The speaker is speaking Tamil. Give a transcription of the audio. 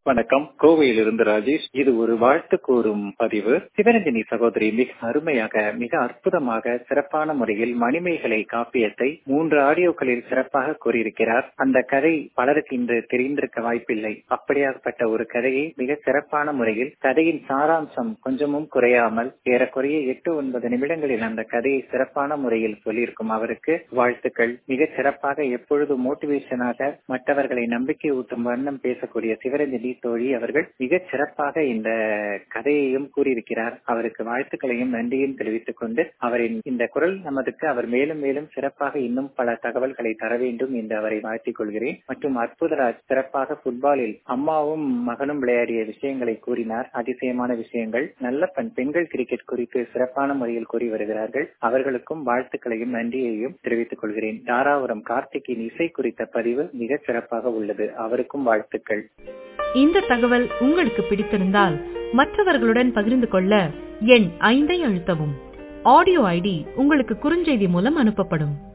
வணக்கம் கோவையிலிருந்து ராஜேஷ் இது ஒரு வாழ்த்து கூறும் பதிவு சிவரஞ்சனி சகோதரி மிக அருமையாக மிக அற்புதமாக சிறப்பான முறையில் மணிமேகலை காப்பியத்தை மூன்று ஆடியோக்களில் சிறப்பாக கூறியிருக்கிறார் அந்த கதை பலருக்கு இன்று தெரிந்திருக்க வாய்ப்பில்லை அப்படியாகப்பட்ட ஒரு கதையை மிக சிறப்பான முறையில் கதையின் சாராம்சம் கொஞ்சமும் குறையாமல் ஏறக்குறைய எட்டு ஒன்பது நிமிடங்களில் அந்த கதையை சிறப்பான முறையில் சொல்லியிருக்கும் அவருக்கு வாழ்த்துக்கள் மிக சிறப்பாக எப்பொழுது மோட்டிவேஷனாக மற்றவர்களை நம்பிக்கை ஊட்டும் வண்ணம் பேசக்கூடிய சிவரஞ்சனி தோழி அவர்கள் மிகச் சிறப்பாக இந்த கதையையும் கூறியிருக்கிறார் அவருக்கு வாழ்த்துக்களையும் நன்றியும் தெரிவித்துக் கொண்டு அவரின் இந்த குரல் நமதுக்கு அவர் மேலும் மேலும் சிறப்பாக இன்னும் பல தகவல்களை தர வேண்டும் என்று அவரை வாழ்த்திக் கொள்கிறேன் மற்றும் அற்புதராஜ் சிறப்பாக புட்பாலில் அம்மாவும் மகனும் விளையாடிய விஷயங்களை கூறினார் அதிசயமான விஷயங்கள் நல்ல பெண் பெண்கள் கிரிக்கெட் குறித்து சிறப்பான முறையில் கூறி வருகிறார்கள் அவர்களுக்கும் வாழ்த்துக்களையும் நன்றியையும் தெரிவித்துக் கொள்கிறேன் தாராபுரம் கார்த்திக்கின் இசை குறித்த பதிவு மிக சிறப்பாக உள்ளது அவருக்கும் வாழ்த்துக்கள் இந்த தகவல் உங்களுக்கு பிடித்திருந்தால் மற்றவர்களுடன் பகிர்ந்து கொள்ள எண் ஐந்தை அழுத்தவும் ஆடியோ ஐடி உங்களுக்கு குறுஞ்செய்தி மூலம் அனுப்பப்படும்